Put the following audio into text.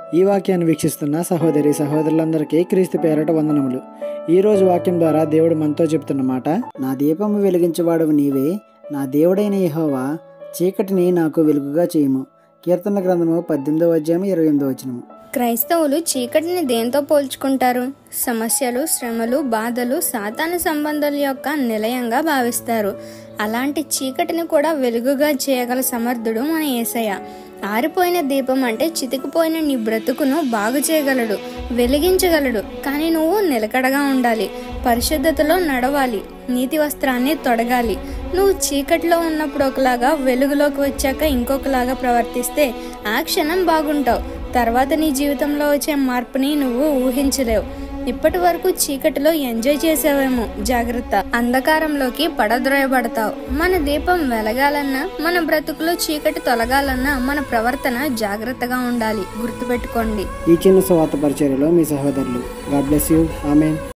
ఈ వాక్యాన్ని వీక్షిస్తున్న సహోదరి సహోదరులందరికీ క్రీస్తు పేరట వందనములు ఈ రోజు వాక్యం ద్వారా దేవుడు మనతో చెప్తున్న మాట నా దీపము వెలిగించేవాడవు నీవే నా దేవుడైన యెహోవా చీకటిని నాకు వెలుగుగా చేయము కీర్తన గ్రంథము పద్దెనిమిదవ అధ్యాయం ఇరవై ఎనిమిదో వచనము క్రైస్తవులు చీకటిని దేంతో పోల్చుకుంటారు సమస్యలు శ్రమలు బాధలు సాతాను సంబంధాల యొక్క నిలయంగా భావిస్తారు అలాంటి చీకటిని కూడా వెలుగుగా చేయగల సమర్థుడు మన యేసయ్య ఆరిపోయిన దీపం అంటే చితికిపోయిన నీ బ్రతుకును బాగు చేయగలడు వెలిగించగలడు కానీ నువ్వు నిలకడగా ఉండాలి పరిశుద్ధతలో నడవాలి నీతి వస్త్రాన్ని తొడగాలి నువ్వు చీకటిలో ఉన్నప్పుడు ఒకలాగా వెలుగులోకి వచ్చాక ఇంకొకలాగా ప్రవర్తిస్తే ఆ క్షణం బాగుంటావు తర్వాత నీ జీవితంలో వచ్చే మార్పుని నువ్వు ఊహించలేవు ఇప్పటి వరకు చీకటిలో ఎంజాయ్ చేసావేమో జాగ్రత్త అంధకారంలోకి పడద్రోయబడతావు మన దీపం వెలగాలన్నా మన బ్రతుకులో చీకటి తొలగాలన్నా మన ప్రవర్తన జాగ్రత్తగా ఉండాలి గుర్తుపెట్టుకోండి ఈ చిన్న స్వాత పరిచర్యలో మీ సహోదరులు గాడ్ బ్లెస్ యూ ఆమెన్